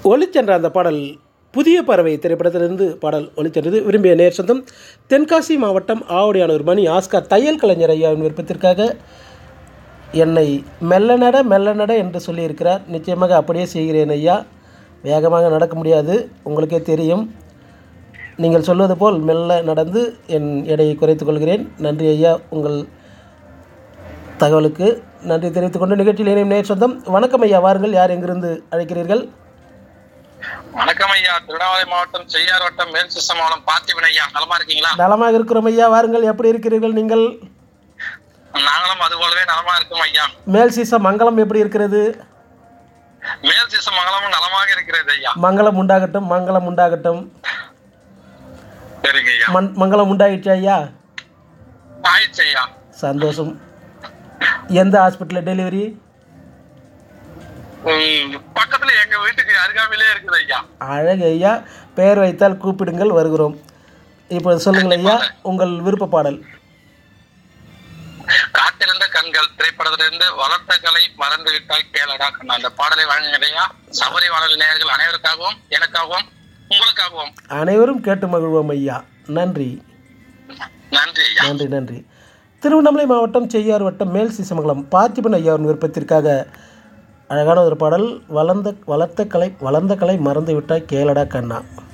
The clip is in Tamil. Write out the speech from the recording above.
ஒளிச்சென்ற அந்த பாடல் புதிய பறவை திரைப்படத்திலிருந்து பாடல் ஒளிச்சென்றது விரும்பிய நேர் சொந்தம் தென்காசி மாவட்டம் ஆவடியானூர் மணி ஆஸ்கார் தையல் கலைஞர் ஐயாவின் விருப்பத்திற்காக என்னை மெல்ல நட மெல்ல நட என்று சொல்லியிருக்கிறார் நிச்சயமாக அப்படியே செய்கிறேன் ஐயா வேகமாக நடக்க முடியாது உங்களுக்கே தெரியும் நீங்கள் சொல்வது போல் மெல்ல நடந்து என் எடையை குறைத்துக் கொள்கிறேன் நன்றி ஐயா உங்கள் தகவலுக்கு நன்றி தெரிவித்துக் கொண்டு நிகழ்ச்சியில் இணையும் நேர் சொந்தம் வணக்கம் ஐயா வாருங்கள் யார் எங்கிருந்து அழைக்கிறீர்கள் வணக்கம் ஐயா திருவண்ணாமலை மாவட்டம் செய்யார் வட்டம் மேல் சிசமாவளம் பார்த்திபன் ஐயா நலமா இருக்கீங்களா நலமாக இருக்கிறோம் ஐயா வாருங்கள் எப்படி இருக்கிறீர்கள் நீங்கள் நாங்களும் அது போலவே நலமா இருக்கோம் ஐயா மேல் சீச மங்களம் எப்படி இருக்கிறது மேல் சிசமங்கலமும் நலமாக இருக்கிறது ஐயா மங்களம் உண்டாகட்டும் மங்களம் உண்டாகட்டும் சரிங்க ஐயா மண் மங்களம் உண்டாயிடுச்சு ஐயா ஆயிடுச்சு ஐயா சந்தோஷம் எந்த ஹாஸ்பிட்டலில் டெலிவரி உம், பக்கத்துல எங்க வீட்டுக்கு அருகாமையிலே இருக்குது ஐயா அழகு ஐயா பெயர் வைத்தால் கூப்பிடுங்கள் வருகிறோம் இப்போது சொல்லுங்கள் ஐயா உங்கள் விருப்ப பாடல் காத்திருந்த கண்கள் திரைப்படத்திலிருந்து வளர்த்த கலை மறந்து விட்டால் கேளடா கண்ணா அந்த பாடலை வழங்குங்க ஐயா சபரி வானொலி நேயர்கள் அனைவருக்காகவும் எனக்காகவும் உங்களுக்காகவும் அனைவரும் கேட்டு மகிழ்வோம் ஐயா நன்றி நன்றி ஐயா நன்றி நன்றி திருவண்ணாமலை மாவட்டம் செய்யார் வட்டம் மேல் சிசமங்கலம் பார்த்திபன் ஐயாவின் விருப்பத்திற்காக அழகான ஒரு பாடல் வளர்ந்த வளர்த்த கலை வளர்ந்த கலை மறந்து விட்டாய் கேளடா கண்ணா